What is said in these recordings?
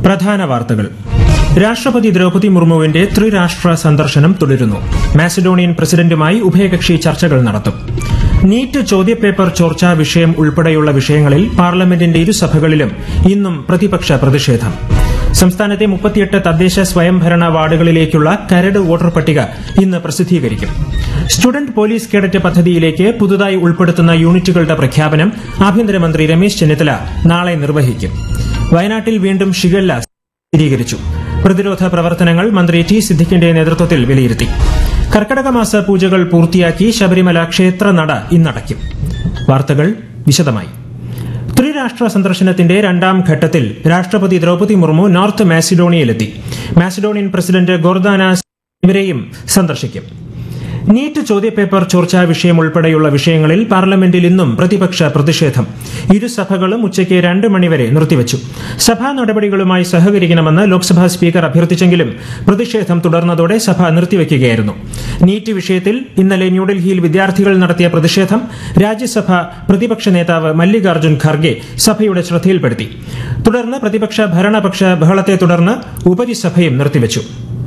പ്രധാന വാർത്തകൾ രാഷ്ട്രപതി ദ്രൗപതി മുർമുവിന്റെ ത്രിരാഷ്ട്ര സന്ദർശനം തുടരുന്നു മാസിഡോണിയൻ പ്രസിഡന്റുമായി ഉഭയകക്ഷി ചർച്ചകൾ നടത്തും നീറ്റ് ചോദ്യപേപ്പർ ചോർച്ചാ വിഷയം ഉൾപ്പെടെയുള്ള വിഷയങ്ങളിൽ പാർലമെന്റിന്റെ ഇരുസഭകളിലും ഇന്നും പ്രതിപക്ഷ പ്രതിഷേധം സംസ്ഥാനത്തെ മുപ്പത്തിയെട്ട് തദ്ദേശ സ്വയംഭരണ വാർഡുകളിലേക്കുള്ള കരട് വോട്ടർ പട്ടിക ഇന്ന് പ്രസിദ്ധീകരിക്കും സ്റ്റുഡന്റ് പോലീസ് കേഡറ്റ് പദ്ധതിയിലേക്ക് പുതുതായി ഉൾപ്പെടുത്തുന്ന യൂണിറ്റുകളുടെ പ്രഖ്യാപനം ആഭ്യന്തരമന്ത്രി രമേശ് ചെന്നിത്തല നാളെ നിർവഹിക്കും വയനാട്ടിൽ വീണ്ടും ഷിഗല്ല സ്ഥിരീകരിച്ചു പ്രതിരോധ പ്രവർത്തനങ്ങൾ മന്ത്രി ടി സിദ്ദിഖിന്റെ നേതൃത്വത്തിൽ വിലയിരുത്തി കർക്കടക മാസ പൂജകൾ പൂർത്തിയാക്കി ശബരിമല ക്ഷേത്ര നട ഇന്നടയ്ക്കും വാർത്തകൾ വിശദമായി ത്രിരാഷ്ട്ര സന്ദർശനത്തിന്റെ രണ്ടാം ഘട്ടത്തിൽ രാഷ്ട്രപതി ദ്രൗപതി മുർമു നോർത്ത് മാസിഡോണിയയിലെത്തി മാസിഡോണിയൻ പ്രസിഡന്റ് ഗോർദാന ഇവരെയും സന്ദർശിക്കും നീറ്റ് ചോദ്യപേപ്പർ ചോർച്ചാ വിഷയം ഉൾപ്പെടെയുള്ള വിഷയങ്ങളിൽ പാർലമെന്റിൽ ഇന്നും പ്രതിപക്ഷ പ്രതിഷേധം ഇരുസഭകളും ഉച്ചയ്ക്ക് രണ്ട് മണിവരെ നിർത്തിവച്ചു സഭാ നടപടികളുമായി സഹകരിക്കണമെന്ന് ലോക്സഭാ സ്പീക്കർ അഭ്യർത്ഥിച്ചെങ്കിലും പ്രതിഷേധം തുടർന്നതോടെ സഭ നിർത്തിവെക്കുകയായിരുന്നു നീറ്റ് വിഷയത്തിൽ ഇന്നലെ ന്യൂഡൽഹിയിൽ വിദ്യാർത്ഥികൾ നടത്തിയ പ്രതിഷേധം രാജ്യസഭ പ്രതിപക്ഷ നേതാവ് മല്ലികാർജ്ജുൻ ഖർഗെ സഭയുടെ ശ്രദ്ധയിൽപ്പെടുത്തി തുടർന്ന് പ്രതിപക്ഷ ഭരണപക്ഷ ബഹളത്തെ തുടർന്ന് ഉപരിസഭയും നിർത്തിവച്ചു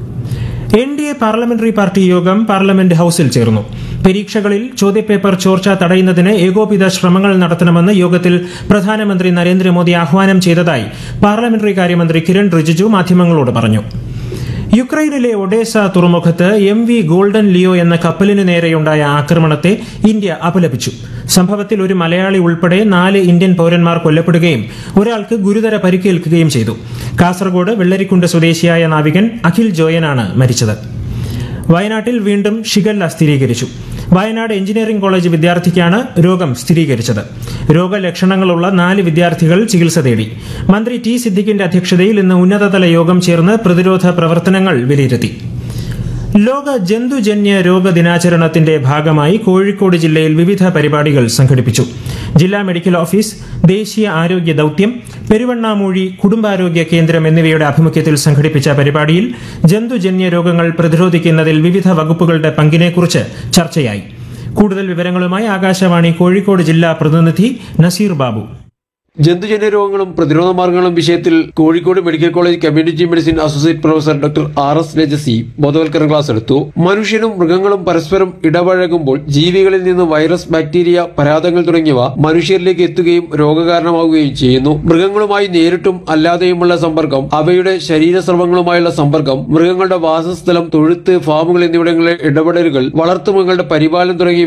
N D A parliamentary party യോഗം പാർലമെന്റ് ഹൌസിൽ ചേർന്നു പരീക്ഷകളിൽ ചോദ്യപേപ്പർ ചോർച്ച തടയുന്നതിന് ഏകോപിത ശ്രമങ്ങൾ നടത്തണമെന്ന് യോഗത്തിൽ പ്രധാനമന്ത്രി നരേന്ദ്രമോദി ആഹ്വാനം ചെയ്തതായി പാർലമെന്ററി കാര്യമന്ത്രി കിരൺ റിജിജു മാധ്യമങ്ങളോട് പറഞ്ഞു യുക്രൈനിലെ ഒഡേസ തുറമുഖത്ത് എം വി ഗോൾഡൻ ലിയോ എന്ന കപ്പലിനു നേരെയുണ്ടായ ആക്രമണത്തെ ഇന്ത്യ അപലപിച്ചു സംഭവത്തിൽ ഒരു മലയാളി ഉൾപ്പെടെ നാല് ഇന്ത്യൻ പൌരന്മാർ കൊല്ലപ്പെടുകയും ഒരാൾക്ക് ഗുരുതര പരിക്കേൽക്കുകയും ചെയ്തു കാസർഗോഡ് വെള്ളരിക്കുണ്ട് സ്വദേശിയായ നാവികൻ അഖിൽ ജോയനാണ് മരിച്ചത് വയനാട്ടിൽ വീണ്ടും ഷിഗല്ല സ്ഥിരീകരിച്ചു വയനാട് എഞ്ചിനീയറിംഗ് കോളേജ് വിദ്യാർത്ഥിക്കാണ് രോഗം സ്ഥിരീകരിച്ചത് രോഗലക്ഷണങ്ങളുള്ള നാല് വിദ്യാർത്ഥികൾ ചികിത്സ തേടി മന്ത്രി ടി സിദ്ദിഖിന്റെ അധ്യക്ഷതയിൽ ഇന്ന് ഉന്നതതല യോഗം ചേർന്ന് പ്രതിരോധ പ്രവർത്തനങ്ങൾ വിലയിരുത്തി ലോക ജന്തുജന്യ രോഗ ദിനാചരണത്തിന്റെ ഭാഗമായി കോഴിക്കോട് ജില്ലയിൽ വിവിധ പരിപാടികൾ സംഘടിപ്പിച്ചു ജില്ലാ മെഡിക്കൽ ഓഫീസ് ദേശീയ ആരോഗ്യ ദൌത്യം പെരുവണ്ണാമൂഴി കുടുംബാരോഗ്യ കേന്ദ്രം എന്നിവയുടെ ആഭിമുഖ്യത്തിൽ സംഘടിപ്പിച്ച പരിപാടിയിൽ ജന്തുജന്യ രോഗങ്ങൾ പ്രതിരോധിക്കുന്നതിൽ വിവിധ വകുപ്പുകളുടെ പങ്കിനെക്കുറിച്ച് ചർച്ചയായി കൂടുതൽ വിവരങ്ങളുമായി ആകാശവാണി കോഴിക്കോട് ജില്ലാ പ്രതിനിധി നസീർ ബാബു ജന്തുജന്യ രോഗങ്ങളും പ്രതിരോധ മാർഗങ്ങളും വിഷയത്തിൽ Kozhikode medical college community medicine associate professor doctor R S Rajasi ബോധവൽക്കരണ ക്ലാസ് എടുത്തു മനുഷ്യനും മൃഗങ്ങളും പരസ്പരം ഇടപഴകുമ്പോൾ ജീവികളിൽ നിന്ന് വൈറസ് ബാക്ടീരിയ പരാതങ്ങൾ തുടങ്ങിയവ മനുഷ്യരിലേക്ക് എത്തുകയും രോഗകാരണമാവുകയും ചെയ്യുന്നു മൃഗങ്ങളുമായി നേരിട്ടും അല്ലാതെയുമുള്ള സമ്പർക്കം അവയുടെ ശരീരസ്രവങ്ങളുമായുള്ള സമ്പർക്കം മൃഗങ്ങളുടെ വാസസ്ഥലം തൊഴുത്ത് ഫാമുകൾ എന്നിവിടങ്ങളിലെ ഇടപെടലുകൾ വളർത്തുമൃഗങ്ങളുടെ പരിപാലനം തുടങ്ങിയ